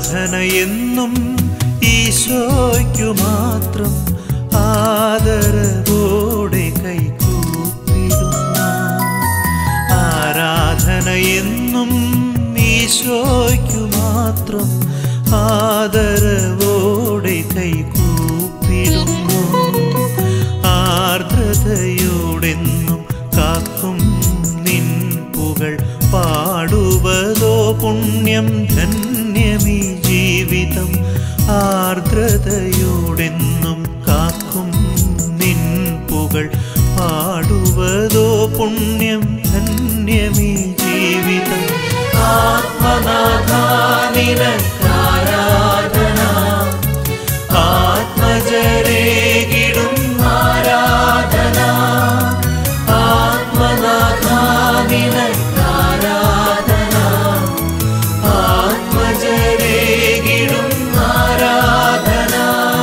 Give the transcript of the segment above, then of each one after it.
ആരാധന എന്നും ഈശോയ്ക്കു മാത്രം ആദരവോടെ കൈകൂപ്പിടുന്നു ആരാധന എന്നും ഈശോയ്ക്കു മാത്രം ആദരവോടെ കൈകൂപ്പിടുന്നു ആർദ്രതയോടെന്നും കാക്കും നിൻ പുകൾ പാടുവതോ പുണ്യം ധന്യമീ ജീവിതം ആർദ്രതയോടെന്നും കാക്കും നിൻ പുകൾ പാടുവതോ പുണ്യം ധന്യമീ ജീവിതം ആത്മനാഥാനിരക്കാരാധന ആത്മജരേകിടും ആരാധന ആത്മനാഥാനിരക്കാരാധന ആത്മജരേകിടും ആരാധന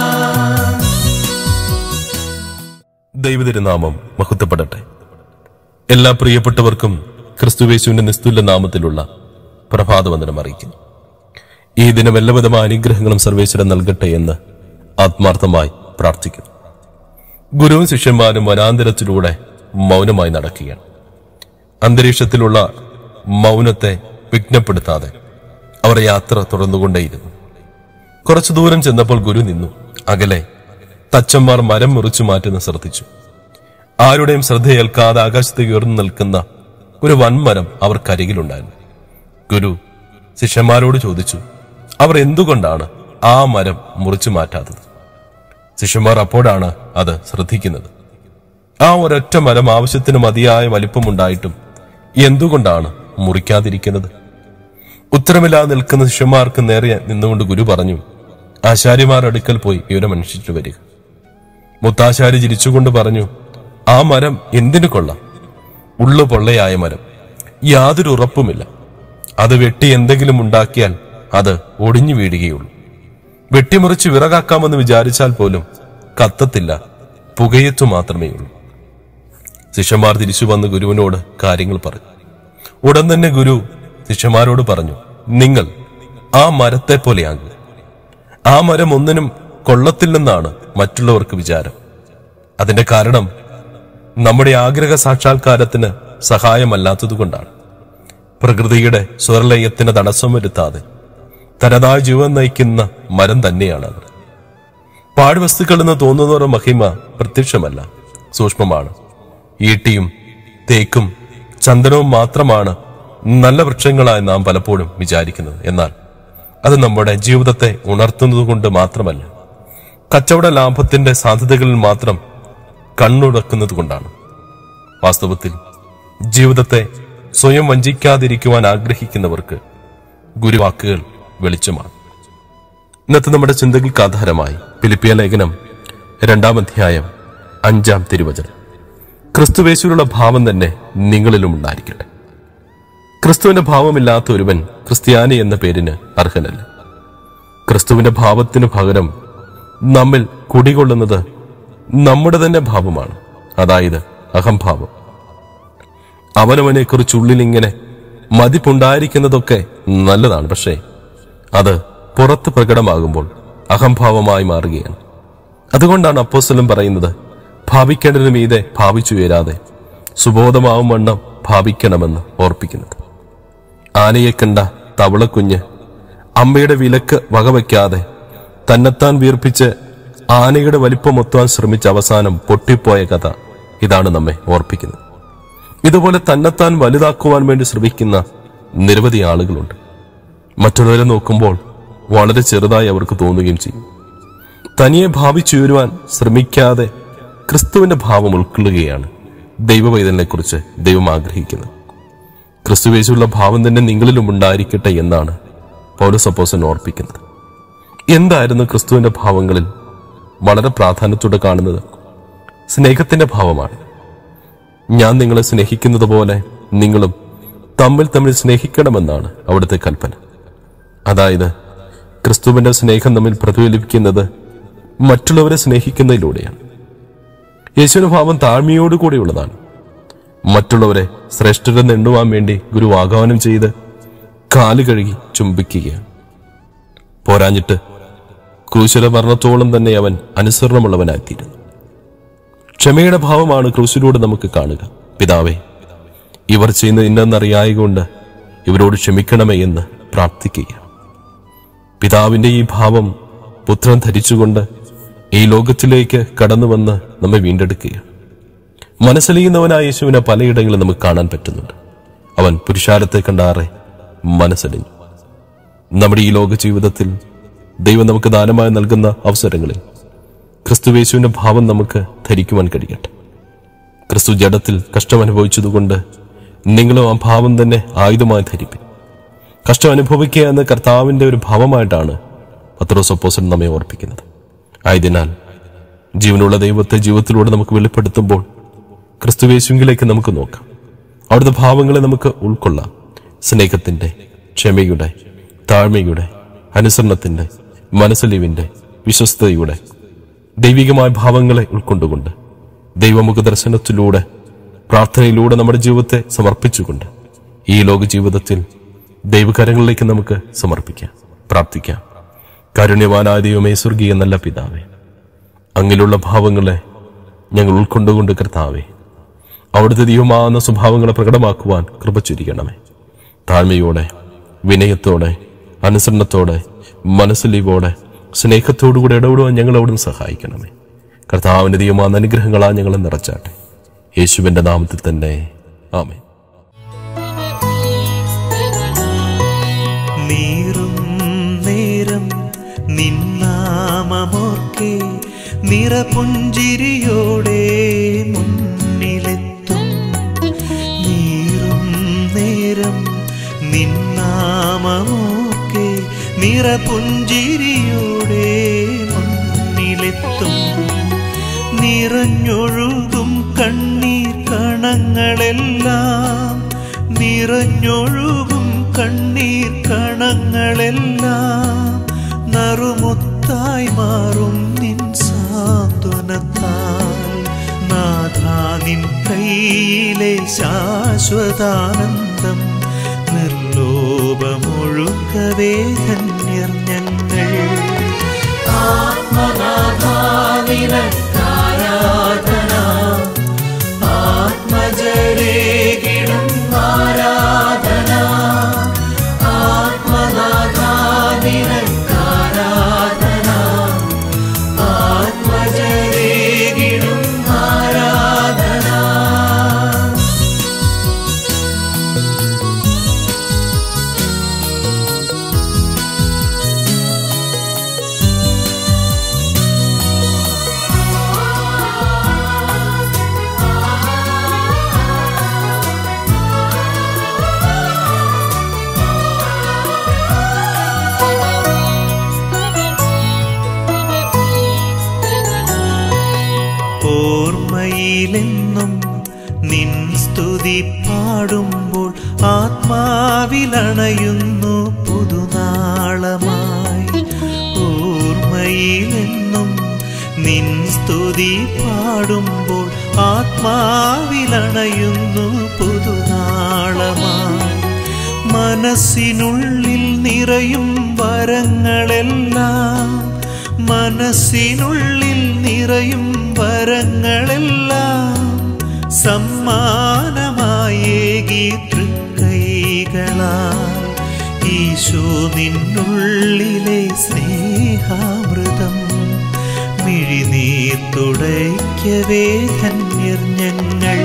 ദൈവതിരുനാമം മഹത്വപ്പെടട്ടെ എല്ലാ പ്രിയപ്പെട്ടവർക്കും ക്രിസ്തുവേശുവിന്റെ നിസ്തുല്യ നാമത്തിലുള്ള പ്രഭാതവന്ദനം അറിയിക്കുന്നു ഈ ദിനം എല്ലാവിധമായ അനുഗ്രഹങ്ങളും സർവേശ്വരൻ നൽകട്ടെ എന്ന് ആത്മാർത്ഥമായി പ്രാർത്ഥിക്കുന്നു ഗുരുവും ശിഷ്യന്മാരും വനാന്തരത്തിലൂടെ മൗനമായി നടക്കുകയാണ് അന്തരീക്ഷത്തിലുള്ള മൗനത്തെ വിഘ്നപ്പെടുത്താതെ അവർ യാത്ര തുടർന്നുകൊണ്ടേയിരുന്നു കുറച്ചു ദൂരം ചെന്നപ്പോൾ ഗുരു നിന്നു അകലെ തച്ചന്മാർ മരം മുറിച്ചു മാറ്റുന്ന ശ്രദ്ധിച്ചു ആരുടെയും ശ്രദ്ധയേൽക്കാതെ ആകാശത്തേക്ക് ഉയർന്നു നിൽക്കുന്ന ഒരു വൻമരം അവർക്കരികിലുണ്ടായിരുന്നു ഗുരു ശിഷ്യന്മാരോട് ചോദിച്ചു അവർ എന്തുകൊണ്ടാണ് ആ മരം മുറിച്ചു മാറ്റാത്തത് ശിഷ്യന്മാർ അപ്പോഴാണ് അത് ശ്രദ്ധിക്കുന്നത് ആ ഒരൊറ്റ മരം ആവശ്യത്തിന് മതിയായ വലിപ്പമുണ്ടായിട്ടും എന്തുകൊണ്ടാണ് മുറിക്കാതിരിക്കുന്നത് ഉത്തരമില്ലാതെ നിൽക്കുന്ന ശിഷ്യന്മാർക്ക് നേരെ നിന്നുകൊണ്ട് ഗുരു പറഞ്ഞു ആശാരിമാർ അടുക്കൽ പോയി വിവരം അന്വേഷിച്ചു വരിക മുത്താശാരി ചിരിച്ചുകൊണ്ട് പറഞ്ഞു ആ മരം എന്തിനു കൊള്ളാം ഉള്ളു പൊള്ളയായ മരം യാതൊരു ഉറപ്പുമില്ല അത് വെട്ടി എന്തെങ്കിലും ഉണ്ടാക്കിയാൽ അത് ഒടിഞ്ഞു വീഴുകയുള്ളൂ വെട്ടിമുറിച്ച് വിറകാക്കാമെന്ന് വിചാരിച്ചാൽ പോലും കത്തത്തില്ല പുകയത്തു മാത്രമേ ഉള്ളൂ ശിഷ്യന്മാർ തിരിച്ചു വന്ന് ഗുരുവിനോട് കാര്യങ്ങൾ പറഞ്ഞു ഉടൻ തന്നെ ഗുരു ശിഷ്യന്മാരോട് പറഞ്ഞു നിങ്ങൾ ആ മരത്തെ പോലെയാകുക ആ മരം ഒന്നിനും കൊള്ളത്തില്ലെന്നാണ് മറ്റുള്ളവർക്ക് വിചാരം അതിന്റെ കാരണം നമ്മുടെ ആഗ്രഹ സാക്ഷാത്കാരത്തിന് സഹായമല്ലാത്തതുകൊണ്ടാണ് പ്രകൃതിയുടെ സ്വരലയത്തിന് തടസ്സം വരുത്താതെ തനതായ ജീവൻ നയിക്കുന്ന മരം തന്നെയാണ് അത് പാഴ്വസ്തുക്കൾ എന്ന് തോന്നുന്നവരുടെ മഹിമ പ്രത്യക്ഷമല്ല സൂക്ഷ്മമാണ് ഈട്ടിയും തേക്കും ചന്ദനവും മാത്രമാണ് നല്ല വൃക്ഷങ്ങളായി നാം പലപ്പോഴും വിചാരിക്കുന്നത് എന്നാൽ അത് നമ്മുടെ ജീവിതത്തെ ഉണർത്തുന്നത് കൊണ്ട് മാത്രമല്ല കച്ചവട ലാഭത്തിന്റെ സാധ്യതകളിൽ മാത്രം കണ്ണുടക്കുന്നത് കൊണ്ടാണ് വാസ്തവത്തിൽ ജീവിതത്തെ സ്വയം വഞ്ചിക്കാതിരിക്കുവാൻ ആഗ്രഹിക്കുന്നവർക്ക് ഗുരുവാക്കുകൾ വെളിച്ചമാണ് ഇന്നത്തെ നമ്മുടെ ചിന്തകൾക്ക് ആധാരമായി ഫിലിപ്പിയ ലേഖനം രണ്ടാം അധ്യായം അഞ്ചാം തിരുവചനം ക്രിസ്തുവേശുവിലുള്ള ഭാവം തന്നെ നിങ്ങളിലും ഉണ്ടായിരിക്കട്ടെ ക്രിസ്തുവിന്റെ ഭാവമില്ലാത്ത ഒരുവൻ ക്രിസ്ത്യാനി എന്ന പേരിന് അർഹനല്ല ക്രിസ്തുവിന്റെ ഭാവത്തിന് പകരം നമ്മിൽ കുടികൊള്ളുന്നത് നമ്മുടെ തന്നെ ഭാവമാണ് അതായത് അഹംഭാവം അവനവനെ കുറിച്ച് ഉള്ളിലിങ്ങനെ മതിപ്പുണ്ടായിരിക്കുന്നതൊക്കെ നല്ലതാണ് പക്ഷേ അത് പുറത്ത് പ്രകടമാകുമ്പോൾ അഹംഭാവമായി മാറുകയാണ് അതുകൊണ്ടാണ് അപ്പോസ്തലൻ പറയുന്നത് ഭാവിക്കേണ്ടതിന് മീതെ ഭാവിച്ചുയരാതെ സുബോധമാവും വണ്ണം ഭാവിക്കണമെന്ന് ഓർപ്പിക്കുന്നത് ആനയെ കണ്ട തവളക്കുഞ്ഞ് അമ്മയുടെ വിലക്ക് വകവയ്ക്കാതെ തന്നെത്താൻ വീർപ്പിച്ച് ആനയുടെ വലിപ്പമൊത്തുവാൻ ശ്രമിച്ച അവസാനം പൊട്ടിപ്പോയ കഥ ഇതാണ് നമ്മെ ഓർപ്പിക്കുന്നത് ഇതുപോലെ തന്നെത്താൻ വലുതാക്കുവാൻ വേണ്ടി ശ്രമിക്കുന്ന നിരവധി ആളുകളുണ്ട് മറ്റുള്ളവരെ നോക്കുമ്പോൾ വളരെ ചെറുതായി അവർക്ക് തോന്നുകയും ചെയ്യും തനിയെ ഭാവിച്ചുയരുവാൻ ശ്രമിക്കാതെ ക്രിസ്തുവിന്റെ ഭാവം ഉൾക്കൊള്ളുകയാണ് ദൈവവൈതലിനെ കുറിച്ച് ദൈവം ആഗ്രഹിക്കുന്നത് ക്രിസ്തുവേശുള്ള ഭാവം തന്നെ നിങ്ങളിലും ഉണ്ടായിരിക്കട്ടെ എന്നാണ് പൗരസപ്പോസൻ ഓർപ്പിക്കുന്നത് എന്തായിരുന്നു ക്രിസ്തുവിന്റെ ഭാവങ്ങളിൽ വളരെ പ്രാധാന്യത്തോടെ കാണുന്നത് സ്നേഹത്തിന്റെ ഭാവമാണ് ഞാൻ നിങ്ങളെ സ്നേഹിക്കുന്നത് പോലെ നിങ്ങളും തമ്മിൽ തമ്മിൽ സ്നേഹിക്കണമെന്നാണ് അവിടുത്തെ കൽപ്പന അതായത് ക്രിസ്തുവിന്റെ സ്നേഹം നമ്മിൽ പ്രതിഫലിപ്പിക്കുന്നത് മറ്റുള്ളവരെ സ്നേഹിക്കുന്നതിലൂടെയാണ് യേശുവിന്റെ ഭാവം താഴ്മയോടുകൂടിയുള്ളതാണ് മറ്റുള്ളവരെ ശ്രേഷ്ഠരെന്ന് എണ്ണുവാൻ വേണ്ടി ഗുരു ആഹ്വാനം ചെയ്ത് കാല് കഴുകി ചുംബിക്കുകയാണ് പോരാഞ്ഞിട്ട് ക്രൂശില മരണത്തോളം തന്നെ അവൻ അനുസരണമുള്ളവനായിത്തീരുന്നു ക്ഷമയുടെ ഭാവമാണ് ക്രൂശിലൂടെ നമുക്ക് കാണുക പിതാവേ ഇവർ ചെയ്യുന്നത് ഇന്നെന്നറിയായകൊണ്ട് ഇവരോട് ക്ഷമിക്കണമേ എന്ന് പ്രാർത്ഥിക്കുകയാണ് പിതാവിന്റെ ഈ ഭാവം പുത്രൻ ധരിച്ചുകൊണ്ട് ഈ ലോകത്തിലേക്ക് കടന്നു വന്ന് നമ്മെ വീണ്ടെടുക്കുകയാണ് മനസ്സലിയുന്നവനായ യേശുവിനെ പലയിടങ്ങളിൽ നമുക്ക് കാണാൻ പറ്റുന്നുണ്ട് അവൻ പുരുഷാരത്തെ കണ്ടാറെ മനസ്സലിഞ്ഞു നമ്മുടെ ഈ ലോക ജീവിതത്തിൽ ദൈവം നമുക്ക് ദാനമായി നൽകുന്ന അവസരങ്ങളിൽ ക്രിസ്തുവേശുവിന്റെ ഭാവം നമുക്ക് ധരിക്കുവാൻ കഴിയട്ടെ ക്രിസ്തു ജഡത്തിൽ കഷ്ടം അനുഭവിച്ചതുകൊണ്ട് നിങ്ങളും ആ ഭാവം തന്നെ ആയുധമായി ധരിപ്പിൻ കഷ്ടം അനുഭവിക്കുക എന്ന കർത്താവിന്റെ ഒരു ഭാവമായിട്ടാണ് പത്രോസ് അപ്പോസൻ നമ്മെ ഓർപ്പിക്കുന്നത് ആയതിനാൽ ജീവനുള്ള ദൈവത്തെ ജീവിതത്തിലൂടെ നമുക്ക് വെളിപ്പെടുത്തുമ്പോൾ ക്രിസ്തുവേശുവിലേക്ക് നമുക്ക് നോക്കാം അവിടുത്തെ ഭാവങ്ങളെ നമുക്ക് ഉൾക്കൊള്ളാം സ്നേഹത്തിന്റെ ക്ഷമയുടെ താഴ്മയുടെ അനുസരണത്തിന്റെ മനസ്സലിവിന്റെ വിശ്വസ്തയുടെ ദൈവികമായ ഭാവങ്ങളെ ഉൾക്കൊണ്ടുകൊണ്ട് ദൈവമുഖ ദർശനത്തിലൂടെ പ്രാർത്ഥനയിലൂടെ നമ്മുടെ ജീവിതത്തെ സമർപ്പിച്ചുകൊണ്ട് ഈ ലോക ജീവിതത്തിൽ ദൈവകരങ്ങളിലേക്ക് നമുക്ക് സമർപ്പിക്കാം പ്രാർത്ഥിക്കാം കാരുണ്യവാനായ ദൈവമേ സ്വർഗീയ നല്ല പിതാവേ അങ്ങിലുള്ള ഭാവങ്ങളെ ഞങ്ങൾ ഉൾക്കൊണ്ടുകൊണ്ട് കർത്താവേ അവിടുത്തെ ദൈവമാകുന്ന സ്വഭാവങ്ങളെ പ്രകടമാക്കുവാൻ കൃപ ചൊരിയണമേ താഴ്മയോടെ വിനയത്തോടെ അനുസരണത്തോടെ മനസ്സിലിവോടെ സ്നേഹത്തോടുകൂടി ഇടപെടുവാൻ ഞങ്ങൾ അവിടുന്ന് സഹായിക്കണമേ കർത്താവിന്റെ ദൈവമാകുന്ന അനുഗ്രഹങ്ങളാ ഞങ്ങളെ നിറച്ചാട്ടെ യേശുവിന്റെ നാമത്തിൽ തന്നെ ആമേ നീറും നേരം നിന്നാമമോർക്കെ നിറപുഞ്ചിരിയോടെ മുന്നിലെത്തും നീറും നേരം നിന്നാമമോർക്കെ നിറപുഞ്ചിരിയോടെ മുന്നിലെത്തും നിറഞ്ഞൊഴുകും കണ്ണീർ കണങ്ങളെല്ലാം നിറഞ്ഞൊഴുകും കണ്ണീർ കണങ്ങളെല്ലാം നറുമുത്തായി മാറും നിൻ സാന്ത്വനത്താൽ നാഥാ നിൻ കയ്യിലെ ശാശ്വതാനന്ദം നിർലോഭമൊഴുക്കവേ ധന്യർ ഞങ്ങൾ ആത്മനാഥാവിനാരാധന ആത്മജരേകിടും ആരാധന ആത്മനാഥാവിനാരാധന ആത്മജരേകിടും ആരാധന ഓർമ്മയിലെന്നും നിൻ സ്തുതി പാടുമ്പോൾ ആത്മാവിലണയുന്നു പുതുനാളമായി ഓർമ്മയിലെന്നും നിൻ സ്തുതി പാടുമ്പോൾ ആത്മാവിലണയുന്നു പുതുനാളമായി മനസ്സിനുള്ളിൽ നിറയും വരങ്ങളെല്ലാം മനസ്സിനുള്ളിൽ നിറയും വരങ്ങളെല്ലാം സമ്മാനമായേകി തൃക്കൈകളാൽ ഈശോ നിന്നുള്ളിലെ സ്നേഹാമൃതം മിഴിനീർ തുടയ്ക്കവേ ധന്യർ ഞങ്ങൾ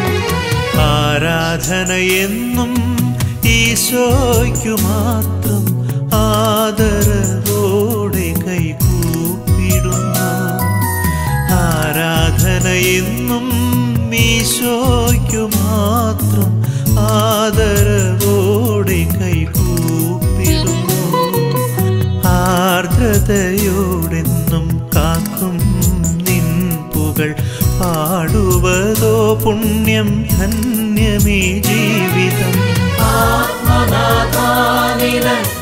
ആരാധന എന്നും ഈശോയ്ക്കു മാത്രം ആദരവോടെ കൈകൂപ്പിടുന്നു ആരാധന എന്നും ഈശോയ്ക്കു മാത്രം ആദരവോടെ കൈകൂപ്പിടുന്നു ആർദ്രതയോടെന്നും കാക്കും നിൻ പുകൾ പാടുവതോ പുണ്യം ധന്യമേ ജീവിതം ആത്മനാഥാനില